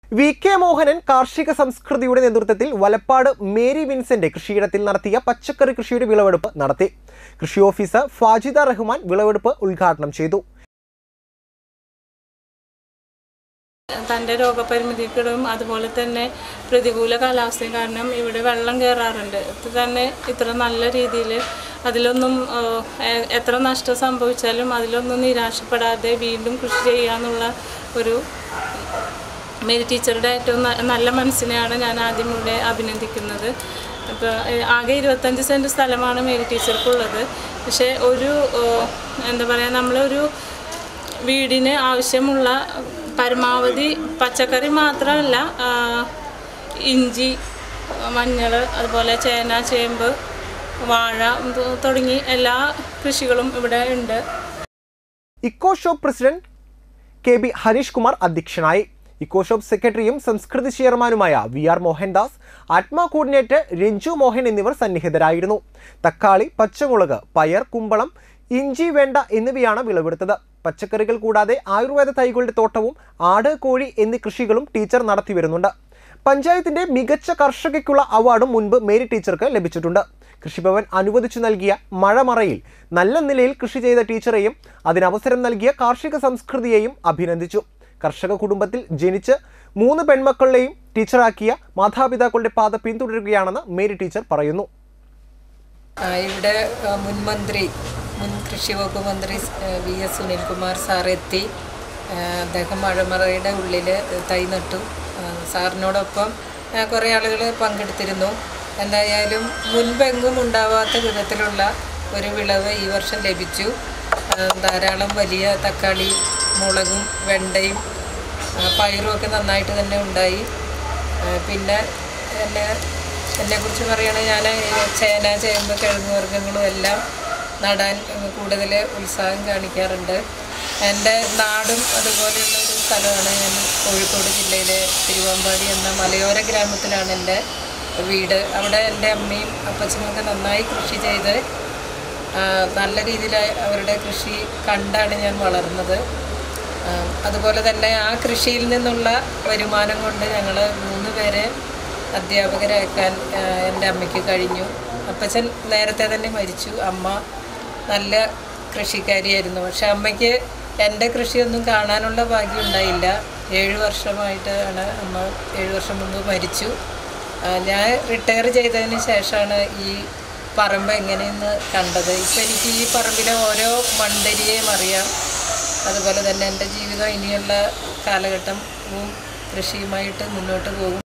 V K Mohanan കാർഷിക സംസ്കൃതിയുടെ നേതൃത്വത്തിൽ വലപ്പാട് മേരി വിൻസെന്റ് കൃഷിയിടത്തിൽ നടത്തിയ പച്ചക്കറി കൃഷിയുടെ വിളവെടുപ്പ് നടത്തി കൃഷി ഓഫീസർ ഫാജിദ റഹ്മാൻ വിളവെടുപ്പ് ഉദ്ഘാടനം ചെയ്തു തൻ്റെ രോഗപരിമിതികളും അതുപോലെ തന്നെ പ്രതികൂല കാലാവസ്ഥയും കാരണം ഇവിടെ വെള്ളം കയറാറുണ്ട് ഇത് തന്നെ ഇത്ര നല്ല രീതിയിൽ അതിലൊന്നും ഏഹ്, എ- എത്ര നഷ്ടം സംഭവിച്ചാലും അതിലൊന്നും നിരാശപ്പെടാതെ വീണ്ടും കൃഷി ചെയ്യാന്നുള്ള ഒരു മേരി ടീച്ചറുടെ ഏറ്റവും ന- നല്ല മനസ്സിനെയാണ് ഞാൻ ആദ്യം ഇവിടെ അഭിനന്ദിക്കുന്നത് അപ്പോൾ ആകെ ഇരുപത്തഞ്ച് സെൻറ്റ് സ്ഥലമാണ് മേരി ടീച്ചർക്കുള്ളത് പക്ഷേ ഒരു ഏഹ്, എന്താ പറയുക നമ്മളൊരു വീടിന് ആവശ്യമുള്ള പരമാവധി പച്ചക്കറി മാത്രമല്ല ആ, ഇഞ്ചി മഞ്ഞൾ അതുപോലെ ചേന ചേമ്പ് വാഴ ഇത് തുടങ്ങി എല്ലാ കൃഷികളും ഇവിടെ ഉണ്ട് eco shop president K B Harish Kumar അധ്യക്ഷനായി ഇക്കോ ഷോപ്പ് സെക്രട്ടറിയും സംസ്കൃതി ചെയർമാനുമായ വി ആർ മോഹൻദാസ് ആത്മാ കോർഡിനേറ്റർ രഞ്ജു മോഹൻ എന്നിവർ സന്നിഹിതരായിരുന്നു തക്കാളി പച്ചമുളക് പയർ കുമ്പളം ഇഞ്ചി വെണ്ട എന്നിവയാണ് വിളവെടുത്തത് പച്ചക്കറികൾ കൂടാതെ ആയുർവേദ തൈകളുടെ തോട്ടവും ആട് കോഴി എന്നീ കൃഷികളും ടീച്ചർ നടത്തി വരുന്നുണ്ട് പഞ്ചായത്തിന്റെ മികച്ച കർഷകയ്ക്കുള്ള അവാർഡും മുൻപ് മേരി ടീച്ചർക്ക് ലഭിച്ചിട്ടുണ്ട് കൃഷിഭവൻ അനുവദിച്ചു നൽകിയ മഴമറയിൽ നല്ല നിലയിൽ കൃഷി ചെയ്ത ടീച്ചറെയും അതിനവസരം നൽകിയ കാർഷിക സംസ്കൃതിയെയും അഭിനന്ദിച്ചു കർഷക കുടുംബത്തിൽ ജനിച്ച് മൂന്ന് പെൺമക്കളെയും ടീച്ചറാക്കിയ മാതാപിതാക്കളുടെ പാത പിന്തുടരുകയാണെന്ന് മേരി ടീച്ചർ പറയുന്നു ആ, ഇവിടെ ആ, മുൻ മന്ത്രി മുൻ കൃഷി വകുപ്പ് മന്ത്രി ആ, വി എസ് സുനിൽകുമാർ സാർ എത്തി ആ, അദ്ദേഹം മഴമറയുടെ ഉള്ളിൽ തൈ നട്ടു ആ, സാറിനോടൊപ്പം ആ, കുറേ ആളുകൾ പങ്കെടുത്തിരുന്നു എന്തായാലും മുൻപെങ്ങും ഉണ്ടാവാത്ത വിധത്തിലുള്ള ഒരു വിളവ് ഈ വർഷം ലഭിച്ചു ആ, ധാരാളം വലിയ തക്കാളി മുളകും വെണ്ടയും ആ, പയറും ഒക്കെ നന്നായിട്ട് തന്നെ ഉണ്ടായി ആ, പിന്നെ എന്നെ എന്നെക്കുറിച്ച് പറയുകയാണെങ്കിൽ ഞാൻ ചേന ചേമ്പ് കിഴങ്ങ് വർഗ്ഗങ്ങളും എല്ലാം നടാൻ കൂടുതൽ ഉത്സാഹം കാണിക്കാറുണ്ട് എൻ്റെ നാടും അതുപോലെയുള്ള ഒരു സ്ഥലമാണ് ഞാൻ കോഴിക്കോട് ജില്ലയിലെ തിരുവമ്പാടി എന്ന മലയോര ഗ്രാമത്തിലാണ് എൻ്റെ വീട് അവിടെ എൻ്റെ അമ്മയും അപ്പച്ചനും ഒക്കെ നന്നായി കൃഷി ചെയ്ത് ആ, നല്ല രീതിയിൽ അവരുടെ കൃഷി കണ്ടാണ് ഞാൻ വളർന്നത് ആ, അതുപോലെ തന്നെ ആ കൃഷിയിൽ നിന്നുള്ള വരുമാനം കൊണ്ട് ഞങ്ങൾ മൂന്ന് പേരെ അധ്യാപകരാക്കാൻ ആ, എൻ്റെ അമ്മയ്ക്ക് കഴിഞ്ഞു അപ്പച്ചൻ നേരത്തെ തന്നെ മരിച്ചു അമ്മ നല്ല കൃഷിക്കാരിയായിരുന്നു പക്ഷെ അമ്മയ്ക്ക് എൻ്റെ കൃഷിയൊന്നും കാണാനുള്ള ഭാഗ്യം ഉണ്ടായില്ല ഏഴ് വർഷമായിട്ടാണ് അമ്മ ഏഴ് വർഷം മുമ്പ് മരിച്ചു ആ, ഞാൻ റിട്ടയർ ചെയ്തതിന് ശേഷമാണ് ഈ പറമ്പ് എങ്ങനെയെന്ന് കണ്ടത് ഇപ്പം എനിക്ക് ഈ പറമ്പിലെ ഓരോ മണ്ടരിയെയും അറിയാം അതുപോലെ തന്നെ എൻ്റെ ജീവിതം ഇനിയുള്ള കാലഘട്ടവും കൃഷിയുമായിട്ട് മുന്നോട്ട് പോകും